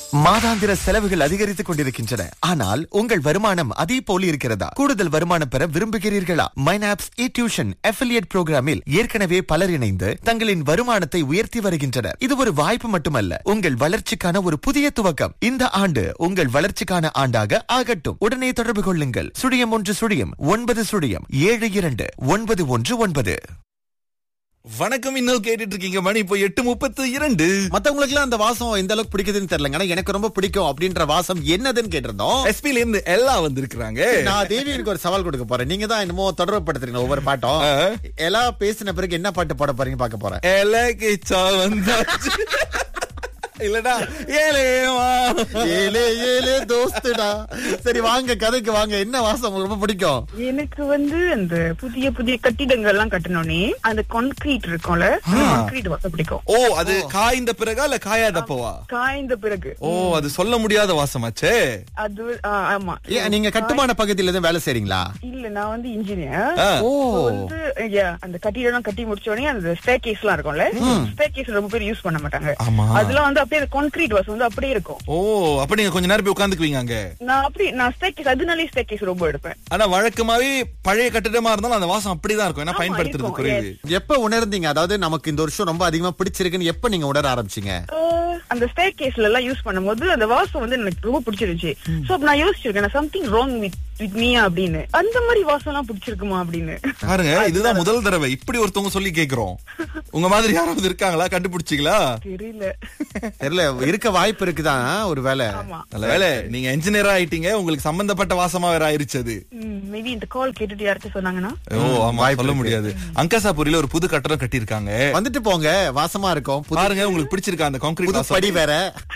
மாதாந்திர செலவுகள் அதிகரித்துக் கொண்டிருக்கின்றன ஆனால் உங்கள் வருமானம் அதே போல இருக்கிறதா கூடுதல் வருமானம் பெற விரும்புகிறீர்களா மைனாப்ஸ் இ டியூஷன் அஃபிலியேட் புரோகிராமில் ஏற்கனவே பலர் இணைந்து தங்களின் வருமானத்தை உயர்த்தி வருகின்றனர் இது ஒரு வாய்ப்பு மட்டுமல்ல உங்கள் வளர்ச்சிக்கான ஒரு புதிய துவக்கம் இந்த ஆண்டு உங்கள் வளர்ச்சிக்கான ஆண்டாக ஆகட்டும் உடனே தொடர்பு கொள்ளுங்கள் சுழியம் ஒன்று சுழியம் ஒன்பது சுழியம் ஏழு இரண்டு ஒன்பது ஒன்று ஒன்பது வணக்கம் இன்னும் கேட்டுட்டு இருக்கீங்க மணி இப்போ எட்டு முப்பத்து இரண்டு மத்தவங்களுக்கு எல்லாம் அந்த வாசம் எந்த அளவுக்கு பிடிக்குதுன்னு தெரியலங்க ஆனா எனக்கு ரொம்ப பிடிக்கும் அப்படின்ற வாசம் என்னதுன்னு கேட்டிருந்தோம் எஸ்பில இருந்து எல்லாம் வந்திருக்கிறாங்க நான் தேவியனுக்கு ஒரு சவால் கொடுக்க போறேன் நீங்க தான் என்னமோ தொடர்பு படுத்துறீங்க ஒவ்வொரு பாட்டும் ஆ. எல்லாம் பேசின பிறகு என்ன பாட்டு பாட போறீங்க பார்க்க போறேன் எலகிச்சா வந்தாச்சு இல்லடா ஏலேவா ஏலே ஏலே தோஸ்துடா சரி வாங்க கதைக்கு வாங்க என்ன வாசம் உங்களுக்கு ரொம்ப பிடிக்கும் எனக்கு வந்து அந்த புதிய புதிய கட்டிடங்கள் எல்லாம் கட்டணும்னே அந்த கான்கிரீட் இருக்கும்ல கான்கிரீட் வாசம் பிடிக்கும் ஓ அது காய்ந்த பிறகா இல்ல காயாதப்பவா காய்ந்த பிறகு ஓ அது சொல்ல முடியாத வாசமாச்சே அது ஆ, ஆமா ஏன் நீங்க கட்டுமான பகுதியில தான் வேலை செய்றீங்களா இல்ல நான் வந்து இன்ஜினியர் ஆ. ஓ வந்து yeah, அந்த கட்டிடம் எல்லாம் கட்டி முடிச்ச உடனே அந்த ஸ்டே கேஸ் எல்லாம் இருக்கும்ல ஸ்டே கேஸ் ரொம்ப பேர் யூஸ் பண்ண மாட்டாங்க ஆமா. அதெல்லாம் வந்து அப்படியே கான்கிரீட் வாசம் வந்து அப்படியே இருக்கும் ஓ அப்ப நீங்க கொஞ்ச நேரம் போய் உட்காந்துக்குவீங்க அங்க நான் அப்படி நான் ஸ்டே கேஸ் அதனாலே ஸ்டே கேஸ் ரொம்ப எடுப்பேன் ஆனா வழக்கமாவே பழைய கட்டிடமா இருந்தாலும் அந்த வாசம் அப்படிதான் இருக்கும் ஏன்னா ஆமா, பயன்படுத்துறது இருக்கும், குறைவு எப்ப உணர்ந்தீங்க அதாவது நமக்கு இந்த வருஷம் ரொம்ப அதிகமா பிடிச்சிருக்குன்னு எப்ப நீங்க உணர ஆரம்பிச்சீங்க ஆஹ், அந்த ஸ்டே கேஸ்ல எல்லாம் யூஸ் பண்ணும்போது அந்த வாசம் வந்து எனக்கு ரொம்ப பிடிச்சிருந்துச்சு சோ அப்ப நான் யோசிச்சிருக்கேன் something wrong with with me அப்படின்னு அந்த மாதிரி வாசம் எல்லாம் பிடிச்சிருக்குமா அப்படின்னு பாருங்க இதுதான் முதல் தடவை இப்படி ஒருத்தவங்க சொல்லி கேக்குறோம் உங்க மாதிரி யாராவது இருக்காங்களா கண்டுபிடிச்சீங்களா தெரியல தெரியல இருக்க வாய்ப்பு இருக்குதான் ஒரு வேலை ஆமா நல்ல வேலை நீங்க என்ஜினியரா ஆயிட்டீங்க உங்களுக்கு சம்பந்தப்பட்ட வாசமா வேற ஆயிருச்சு அது மேபி இந்த கால் கேட்டுட்டு யார்கிட்ட சொன்னாங்கன்னா ஓ ஆமா சொல்ல முடியாது அங்காசாபுரியில ஒரு புது கட்டடம் கட்டியிருக்காங்க வந்துட்டு போங்க வாசமா இருக்கும் புது பாருங்க உங்களுக்கு பிடிச்சிருக்கா அந்த கான்கிரீட் புது படி வாசம் வேற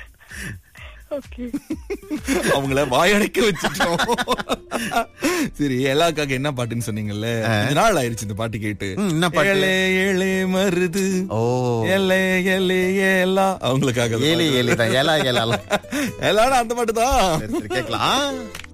ஓகே அவங்கள வாயடைக்க வச்சுட்டோம் சரி எல்லாக்காக என்ன பாட்டுன்னு சொன்னீங்கல்ல கொஞ்ச நாள் ஆயிருச்சு இந்த பாட்டு கேட்டு ம், என்ன பாட்டு? ஏலே ஏலே மருது ஓ ஏலே ஏலே ஏலா அவங்களுக்காக ஏழை ஏழை தான் ஏழா ஏழாலாம் எல்லாரும் அந்த பாட்டு தான் சரி, சரி, கேட்கலாம்